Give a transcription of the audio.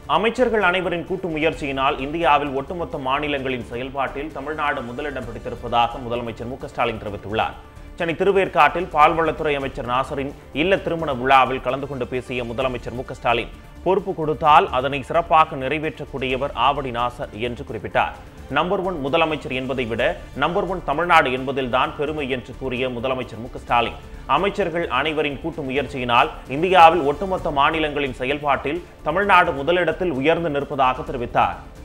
அமைச்சர்கள் அனைவரின் கூட்டு முயற்சியினால் இந்தியாவில் ஒட்டுமொத்த மாநிலங்களின் செயல்பாட்டில் தமிழ்நாடு முதலிடம் பிடித்திருப்பதாக முதலமைச்சர் மு க ஸ்டாலின் தெரிவித்துள்ளார் சென்னை திருவேற்காட்டில் பால்வளத்துறை அமைச்சர் நாசரின் இல்ல திருமண விழாவில் கலந்து கொண்டு பேசிய முதலமைச்சர் மு க ஸ்டாலின் பொறுப்பு கொடுத்தால் அதனை சிறப்பாக நிறைவேற்றக்கூடியவர் ஆவடி நாசர் என்று குறிப்பிட்டார் நம்பர் ஒன் முதலமைச்சர் என்பதை விட நம்பர் ஒன் தமிழ்நாடு என்பதில்தான் பெருமை என்று கூறிய முதலமைச்சர் மு க ஸ்டாலின் அமைச்சர்கள் அனைவரின் கூட்டு முயற்சியினால் இந்தியாவில் ஒட்டுமொத்த மாநிலங்களின் செயல்பாட்டில் தமிழ்நாடு முதலிடத்தில் உயர்ந்து நிற்பதாக தெரிவித்தார்